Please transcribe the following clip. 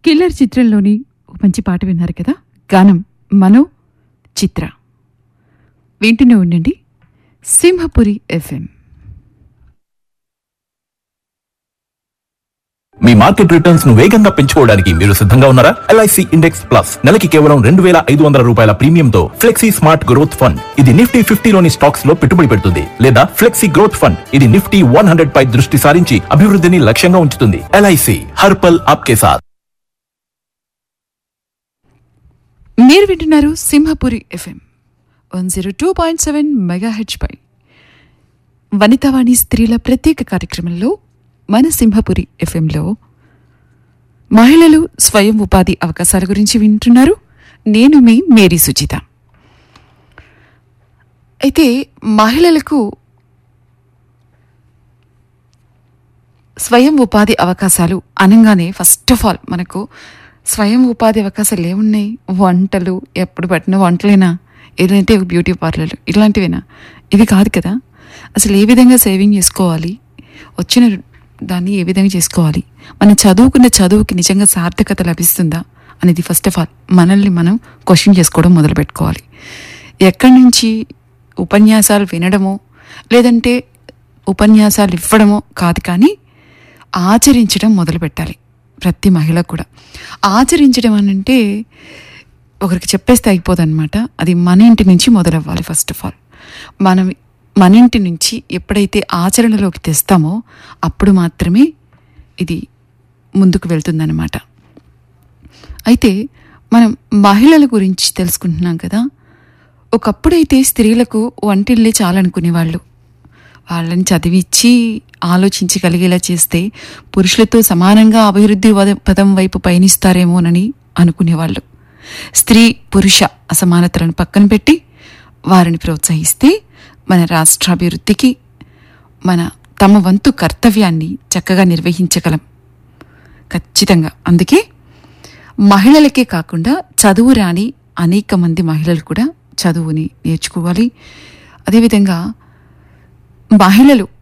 killer చిత్రంలోని ఒక మంచి పాట విన్నారు కదా గానం మనో చిత్ర వింటూనే ఉండండి సింహపురి ఎఫ్ఎం మీ మార్కెట్ రిటర్న్స్ ను వేగంగా పెంచుకోవడానికి మీరు సిద్ధంగా ఉన్నారా ఎల్ఐసి ఇండెక్స్ ప్లస్ నెలకి కేవలం రెండు వేల ఐదు వందల రూపాయల ప్రీమియంతో ఫ్లెక్సీ స్మార్ట్ గ్రోత్ ఫండ్ ఇది నిఫ్టీ ఫిఫ్టీలోని స్టాక్స్ లో పెట్టుబడి పెడుతుంది లేదా ఫ్లెక్సీ గ్రోత్ ఫండ్ ఇది నిఫ్టీ వన్ హండ్రెడ్ పై దృష్టి సారించి అభివృద్ధిని లక్ష్యంగా ఉంచుతుంది ఎల్ఐసి హర్పల్ ఆప్కే సాత్ మీరు వింటున్నారు Simhapuri FM one zero two point seven mega హెచ్ పై వనితావాణి స్త్రీల ప్రత్యేక కార్యక్రమంలో మన సింహపురి ఎఫ్ఎంలో మహిళలు స్వయం ఉపాధి అవకాశాల గురించి వింటున్నారు నేను మీ మేరీ సుచిత అయితే మహిళలకు స్వయం ఉపాధి అవకాశాలు అనగానే ఫస్ట్ ఆఫ్ ఆల్ మనకు స్వయం ఉపాధి అవకాశాలు ఏమున్నాయి వంటలు ఎప్పుడు పట్టిన వంటలేనా ఏదంటే బ్యూటీ పార్లర్లు ఇలాంటివేనా ఇవి కాదు కదా అసలు ఏ విధంగా సేవింగ్ చేసుకోవాలి వచ్చిన దాన్ని ఏ విధంగా చేసుకోవాలి మనం చదువుకున్న చదువుకి నిజంగా సార్థకత లభిస్తుందా అనేది ఫస్ట్ ఆఫ్ ఆల్ మనల్ని మనం క్వశ్చన్ చేసుకోవడం మొదలు పెట్టుకోవాలి ఎక్కడి నుంచి ఉపన్యాసాలు వినడమో లేదంటే ఉపన్యాసాలు ఇవ్వడమో కాదు కానీ ఆచరించడం మొదలు పెట్టాలి ప్రతి మహిళ కూడా ఆచరించడం అని అంటే ఒకరికి చెప్పేస్తే అయిపోదన్నమాట అది మన ఇంటి నుంచి మొదలవ్వాలి ఫస్ట్ ఆఫ్ ఆల్ మనం మన ఇంటి నుంచి ఎప్పుడైతే ఆచరణలోకి తెస్తామో అప్పుడు మాత్రమే ఇది ముందుకు వెళ్తుందన్నమాట అయితే మనం మహిళల గురించి తెలుసుకుంటున్నాం కదా ఒకప్పుడైతే స్త్రీలకు వంటిల్లే చాలనుకునేవాళ్ళు వాళ్ళని చదివించి ఆలోచించగలిగేలా చేస్తే పురుషులతో సమానంగా అభివృద్ధి వద- పదం వైపు పయనిస్తారేమోనని అనుకునేవాళ్ళు స్త్రీ పురుష అసమానతలను పక్కన పెట్టి వారిని ప్రోత్సహిస్తే మన రాష్ట్రాభివృద్ధికి మన తమ వంతు కర్తవ్యాన్ని చక్కగా నిర్వహించగలం ఖచ్చితంగా అందుకే మహిళలకే కాకుండా చదువు రాని అనేక మంది మహిళలు కూడా చదువుని నేర్చుకోవాలి అదేవిధంగా మహిళలు